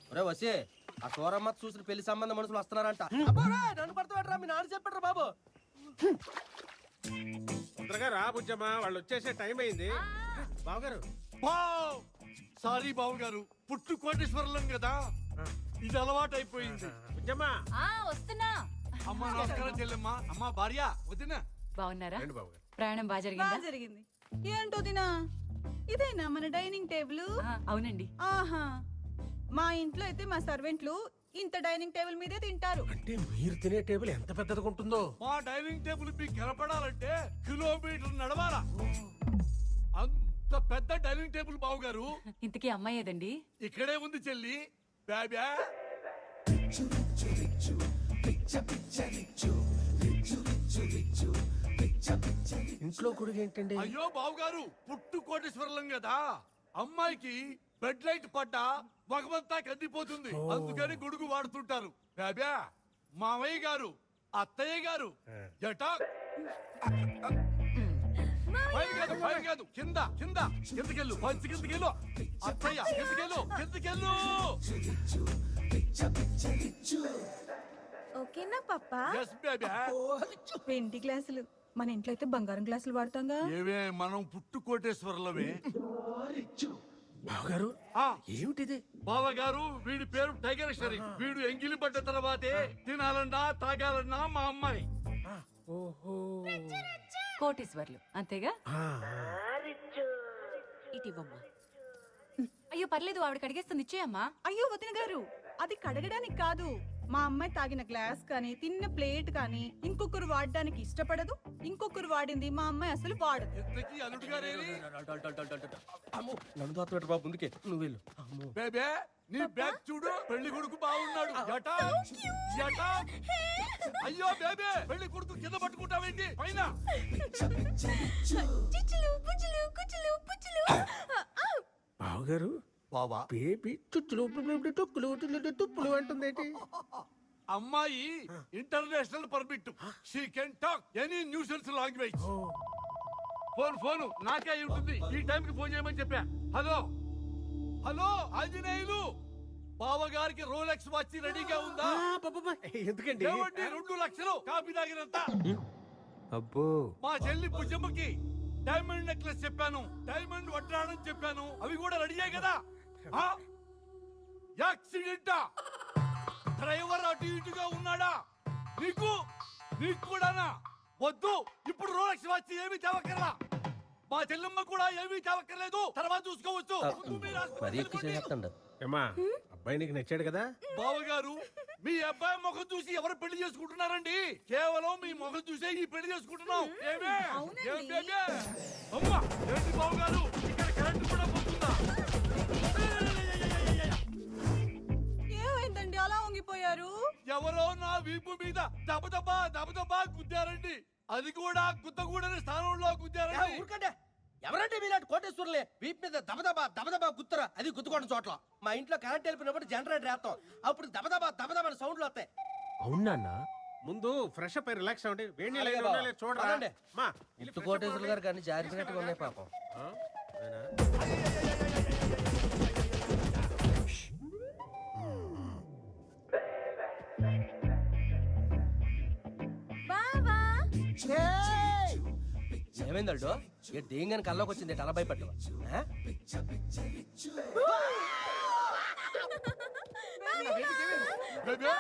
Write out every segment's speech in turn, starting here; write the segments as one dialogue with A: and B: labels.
A: ఒరే వసే ఆ సూరమ్మ చూసిన పెళ్లి సంబంధం మనుషులు వస్తున్నారంట అబ్బోరా, నన్ను పడతాడరా మీ నాన్న చెప్పాడు బాబు
B: తొందరగా రా బుజ్జమ్మా వాళ్ళు వచ్చేసే టైం అయింది బావగారు
C: సారీ బాబు గారు పుట్టు కోటేశ్వరులం కదా ఇది అలవాటు అయిపోయింది
B: బుజ్జమ్మా
D: ఆ వస్తున్నా
C: అమ్మా నమస్కారం చెల్లెమ్మా అమ్మా భార్య వదిన
D: బాగున్నారా
B: రండి బావగారు
D: ప్రయాణం బాగా
E: బాగా
D: జరిగిందా
E: జరిగింది ఏంటో దినా ఇదేనా మన డైనింగ్ టేబుల్
D: ఆ, అవునండి
E: ఆహా మా ఇంట్లో అయితే మా సర్వెంట్లు ఇంత డైనింగ్ టేబుల్ మీదే తింటారు
B: అంటే మీరు తినే టేబుల్ ఎంత పెద్దదిగా ఉంటుందో
C: మా డైనింగ్ టేబుల్ మీకు కనపడాలంటే కిలోమీటర్ నడవాలా అంత పెద్ద డైనింగ్ టేబుల్ బాబు గారు
D: ఇంతకీ అమ్మాయి ఏదండి
C: ఇక్కడే ఉంది చెల్లి బాబ్యా
B: ఇంట్లో కొడుకు ఏంటండి
C: అయ్యో బాబు గారు పుట్టు కోటేశ్వరులం కదా అమ్మాయికి బెడ్ లైట్ పడ్డా మగమంతా కందిపోతుంది అందుకని గొడుగు వాడుతుంటారు బాబ్యా మామయ్య గారు అత్తయ్య గారు జటా పైన కాదు పైన కాదు కింద కింద కిందకెళ్ళు పంచి కిందకెళ్ళు అత్తయ్య కిందకెళ్ళు కిందకెళ్ళు
E: ఓకేనా పప్పా
C: ఎస్ బేబీ
E: వెండి గ్లాసులు మన ఇంట్లో అయితే బంగారం గ్లాసులు వాడతాంగా
C: ఏవే మనం పుట్టు కోటేశ్వరులమే
B: బావగారు
C: ఆ
B: ఏమిటిది
C: బావగారు వీడి పేరు టైగర్ షరీ వీడు ఎంగిలి పడ్డ తర్వాతే తినాలన్నా తాగాలన్నా మా అమ్మాయి
B: ఓహో
D: కోటేశ్వర్లు అంతేగా ఇటు ఇవ్వమ్మా అయ్యో పర్లేదు ఆవిడకి అడిగేస్తుంది ఇచ్చేయమ్మా
E: అయ్యో వదిన గారు అది కడగడానికి కాదు మా అమ్మాయి తాగిన గ్లాస్ కానీ తిన్న ప్లేట్ కానీ ఇంకొకరు వాడడానికి ఇష్టపడదు ఇంకొకరు వాడింది మా అమ్మాయి అసలు వాడదు
C: ఇంతకీ అల్లుడు గారేరి
A: అమ్మో నన్ను దోత్తపెట్టు బాబు ముందుకే నువ్వు వెళ్ళు అమ్మో
C: బేబే నీ బ్యాగ్ చూడు పెళ్లి కొడుకు బాగున్నాడు జటా జటా అయ్యో బేబే పెళ్లి కొడుకు కింద పట్టుకుంటావేంటి పైన
E: చిచ్చులు పుచ్చులు కుచ్చులు పుచ్చులు
B: బావగారు
C: బావా
B: బేబీ చుచ్చులు పువ్వులు, టుక్కులు టుల్లు, తుప్పులు అంటుంది ఏంటి
C: అమ్మాయి international permit she can talk any nuisance language phone phone నాకే అయి ఉంటుంది ఈ టైం కి ఫోన్ చేయమని చెప్పా హలో హలో ఆంజనేయులు బావగారికి రోలెక్స్ వాచ్ రెడీగా ఉందా
B: ఎందుకండి
C: ఏమండి రెండు లక్షలు కాపీ తాగినంత
B: అబ్బో
C: మా చెల్లి భుజమ్మకి డైమండ్ నెక్లెస్ చెప్పాను డైమండ్ వడ్డాణం చెప్పాను అవి కూడా రెడీయే కదా ఆ? యాక్సిడెంటా డ్రైవర్ అటు ఇటుగా ఉన్నాడా నీకు నీకు కూడానా వద్దు ఇప్పుడు రోలక్స్ వచ్చి ఏమీ తేవక్కర్లా మా చెల్లెమ్మ కూడా ఏమీ తేవక్కర్లేదు తర్వాత చూసుకోవచ్చు ముందు మీరు ఆస్పత్రికి
A: మరి ఎక్కువ
C: వెళ్ళిపోండి.
A: చేస్తాడు
B: ఏమా అబ్బాయి నీకు నచ్చాడు కదా
C: బావగారు మీ అబ్బాయి ముఖం చూసి ఎవరు పెళ్లి చేసుకుంటున్నారండి కేవలం మీ ముఖం చూసే ఈ పెళ్లి చేసుకుంటున్నాం ఏమే
E: అవునండి.
C: ఏం బేబే? అమ్మా ఏంటి బావగారు ఇక్కడ కరెంట్ కూడా పోతుందా
E: ఏమైందండి అలా వంగిపోయారు
C: ఎవరో నా వీపు మీద దబదబా దబదబా గుద్దారండి అది కూడా గుద్దగూడని స్థానంలో గుద్దారండి
A: ఊరుకంటే ఎవరంటే మీలాంటి కోటేశ్వరులే వీపు మీద దబదబా దబదబా గుత్తరా అది గుద్దుకోండి చోట్ల మా ఇంట్లో కరెంట్ వెళ్ళిపోయినప్పుడు జనరేటర్ వేస్తాం అప్పుడు దబదబా దబదబా సౌండ్లు వస్తాయి
B: అవునా ముందు ఫ్రెష్ అప్ రిలాక్స్ అవ్వండి వేడి నీళ్ళు
A: అలాగే
B: ఏమైనా ఉన్నాయో
A: బావ.
B: చూడరా
A: పదండి.
B: మా
A: ఇంత కోటేశ్వరులు గారు కానీ జారిపోయినట్టుగా ఉన్నాయి పాపం ఏమైంది అల్డు ఏ దేంగని కల్లోకి వచ్చింది అలా భయపడ్డా
C: బేబే?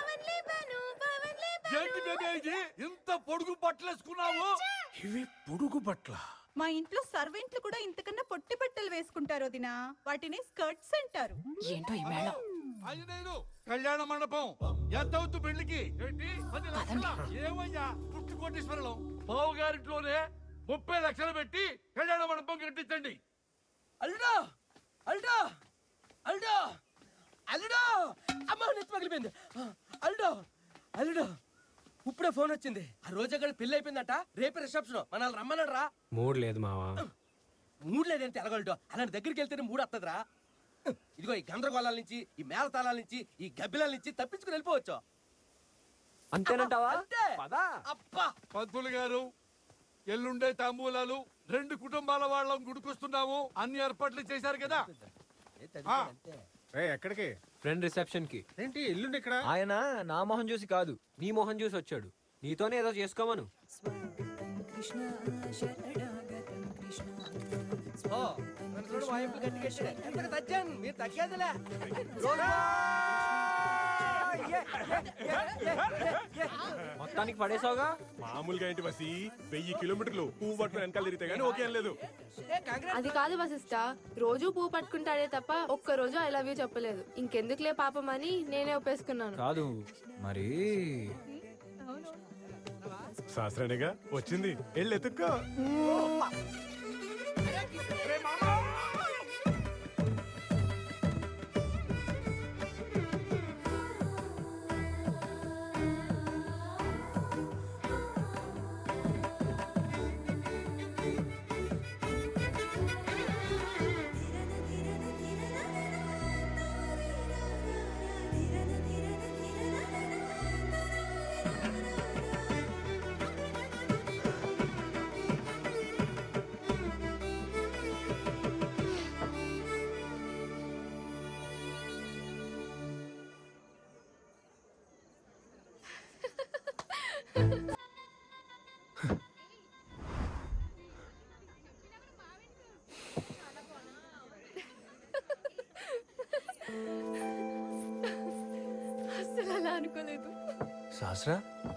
C: ఏంటి బేబే ఇది ఇంత పొడుగు బట్టలేసుకున్నావు
B: ఇవి పొడుగు పట్ల
E: మా ఇంట్లో సర్వెంట్లు కూడా ఇంతకన్నా పొట్టి బట్టలు వేసుకుంటారు వదిన వాటిని స్కర్ట్స్ అంటారు
D: ఏంటో ఈ మేళం
C: ఆంజనేయులు కళ్యాణ మండపం ఎంత అవుతు పెళ్లికి ఏంటి పది లక్షల ఏమయ్యా పుట్టు కోటేశ్వరం బావగారింట్లోనే ముప్పై లక్షలు పెట్టి కళ్యాణ మండపం కట్టించండి
A: అల్లుడు అల్లుడు అల్లుడు అల్లుడు అమ్మ నెత్తి పగిలిపోయింది అల్లుడు అల్లుడు ఇప్పుడే ఫోన్ వచ్చింది ఆ రోజు అక్కడ పెళ్లి అయిపోయిందట రేపే రిసెప్షన్ మనల్ని రమ్మన్నాడు రా
B: మూడు లేదు మావా
A: మూడు లేదంటే ఎలగలడు అలాంటి దగ్గరికి వెళ్తేనే మూడు వస్తుందిరా ఇదిగో ఈ గందరగోళాల నుంచి ఈ మేళతాళాల నుంచి ఈ గబ్బిలాల నుంచి తప్పించుకుని వెళ్ళిపోవచ్చు
F: అంతేనంటావా
A: అంతే
F: పదా
A: అబ్బా
C: పంతులు గారు ఎల్లుండే తాంబూలాలు రెండు కుటుంబాల వాళ్ళం గుడికొస్తున్నాము అన్ని ఏర్పాట్లు చేశారు కదా
A: ఏ తల్లి
C: ఆ.
A: అంతే
B: రే ఎక్కడికి
F: ఫ్రెండ్ రిసెప్షన్ కి
B: ఏంటి ఇల్లుండి ఇక్కడ
F: ఆయన నా మొహం చూసి కాదు నీ మొహం చూసి వచ్చాడు నీతోనే ఏదో చేసుకోమను
A: ఓ మనసులో వాయింపులు గట్టి గట్టిగా ఎంతకు తగ్గాను మీరు తగ్గేదిలే
F: మొత్తానికి పడేసావుగా
G: మామూలుగా ఏంటి బసి వెయ్యి కిలోమీటర్లు పువ్వు పట్టుకుని వెనకాల తిరిగితే గానీ ఓకే అని లేదు
H: అది కాదు వశిష్ట రోజు పువ్వు పట్టుకుంటాడే తప్ప ఒక్క రోజు ఐ లవ్ యూ చెప్పలేదు ఇంకెందుకులే పాపం అని నేనే ఒప్పేసుకున్నాను
F: కాదు మరి
G: శాస్త్రానిగా వచ్చింది వెళ్ళి ఎత్తుక్కో
H: అస్సలు అలా అనుకోలేదు
F: శాస్త్ర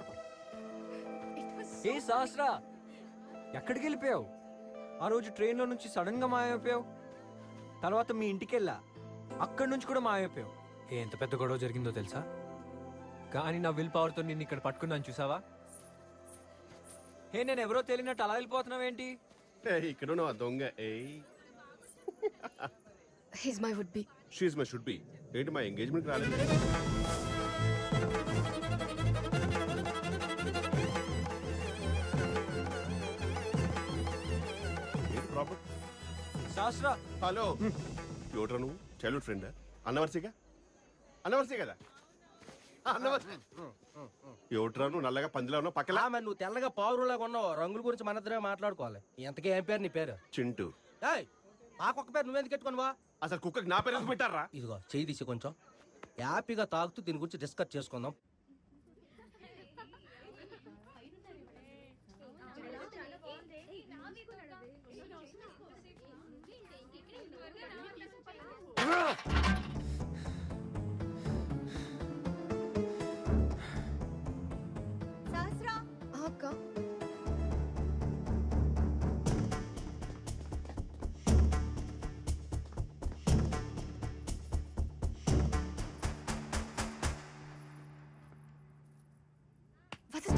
F: ఏ శాస్త్ర ఎక్కడికి వెళ్ళిపోయావు ఆ రోజు ట్రైన్లో నుంచి సడన్ గా మాయమైపోయావు తర్వాత మీ ఇంటికి వెళ్ళా అక్కడి నుంచి కూడా మాయమైపోయావు ఏ ఎంత పెద్ద గొడవ జరిగిందో తెలుసా కానీ నా విల్ పవర్తో నిన్ను ఇక్కడ పట్టుకున్నాను చూసావా హే నేను ఎవరో తెలియనట్టు అలా వెళ్ళిపోతున్నావు ఏంటి
G: ఇక్కడ ఉన్నావు దొంగ ఏయ్
H: he's my would be
G: she's my should be ఏంటి మా ఎంగేజ్మెంట్ రాలేదు ఏంటి ప్రాబ్లం
F: శాస్త్ర
G: హలో ఎవడ్రా నువ్వు చైల్డ్హుడ్ ఫ్రెండ్ అన్నవర్సిగా అన్నవర్సి కదా అన్నవర్సి ఎవట్రా నువ్వు నల్లగా పందిలా ఉన్నావు పక్కల
A: ఆ, మరి నువ్వు తెల్లగా పావురులాగా ఉన్నావు రంగుల గురించి మన ఇద్దరే మాట్లాడుకోవాలి ఎంతకీ ఏం పేరు నీ పేరు
G: చింటూ
A: ఏయ్ మాకొక్క పేరు నువ్వెందుకు పెట్టుకున్నావా
G: అసలు కుక్కకి నా పేరు ఎందుకు పెట్టారా
A: ఇదిగో చేయి తీసి కొంచెం హ్యాపీగా తాగుతూ దీని గురించి డిస్కస్ చేసుకుందాం
H: అక్క వశిష్ట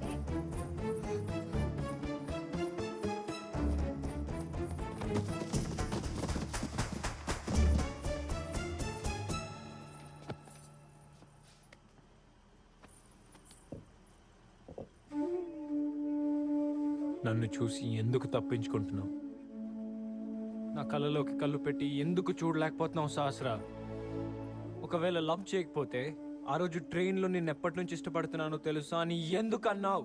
F: నన్ను చూసి ఎందుకు తప్పించుకుంటున్నావు నా కళ్ళలోకి కళ్ళు పెట్టి ఎందుకు చూడలేకపోతున్నావు సహస్రా ఒకవేళ లవ్ చేయకపోతే ఆ రోజు ట్రైన్లో నేను ఎప్పటి నుంచి ఇష్టపడుతున్నానో తెలుసా అని ఎందుకు అన్నావు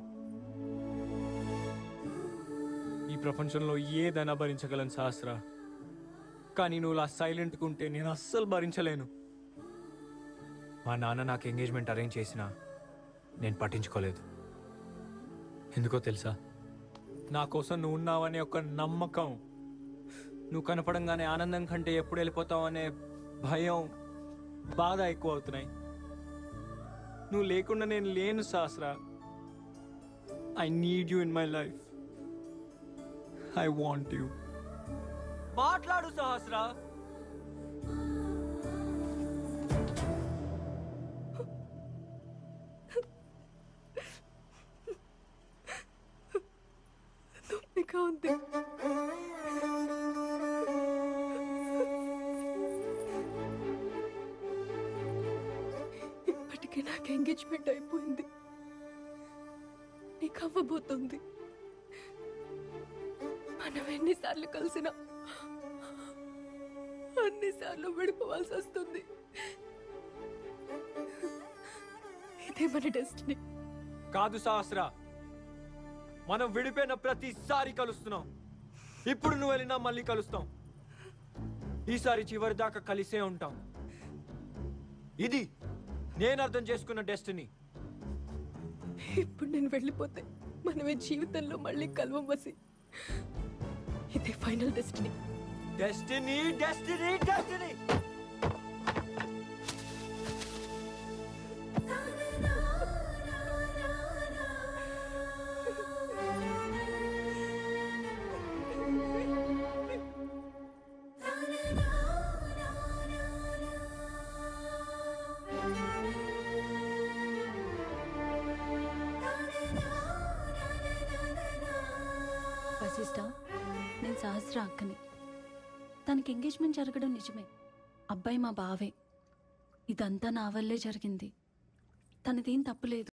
F: ఈ ప్రపంచంలో ఏదైనా భరించగలను సహస్రా కానీ నువ్వు ఇలా సైలెంట్గా ఉంటే నేను అస్సలు భరించలేను మా నాన్న నాకు ఎంగేజ్మెంట్ అరేంజ్ చేసినా నేను పట్టించుకోలేదు ఎందుకో తెలుసా నా కోసం నువ్వు ఉన్నావనే ఒక నమ్మకం నువ్వు కనపడంగానే ఆనందం కంటే ఎప్పుడు వెళ్ళిపోతావు అనే భయం బాధ ఎక్కువ అవుతున్నాయి నువ్వు లేకుండా నేను లేను Shastra I need you in my life I want you మాట్లాడు సహస్ర
H: నొప్పిగా ఉంది ఇప్పటికే నాకు ఎంగేజ్మెంట్ అయిపోయింది నీకు అవ్వబోతుంది మనం ఎన్నిసార్లు కలిసినా అన్నిసార్లు విడిపోవాల్సి వస్తుంది ఇదే మన డెస్టినీ
F: కాదు సహస్ర మనం విడిపోయిన ప్రతిసారి కలుస్తున్నాం ఇప్పుడు నువ్వు వెళ్ళినా మళ్ళీ కలుస్తాం ఈసారి చివరి దాకా కలిసే ఉంటాం ఇది నేను అర్థం చేసుకున్న డెస్టినీ
I: ఇప్పుడు నేను వెళ్ళిపోతే మనమే జీవితంలో మళ్ళీ కలవం వసి ఇదే final destiny
F: destiny destiny destiny
J: Vashishta నేను సహస్ర అక్కని తనకి ఎంగేజ్మెంట్ జరగడం నిజమే అబ్బాయి మా బావే ఇదంతా నా వల్లే జరిగింది తనదేం తప్పులేదు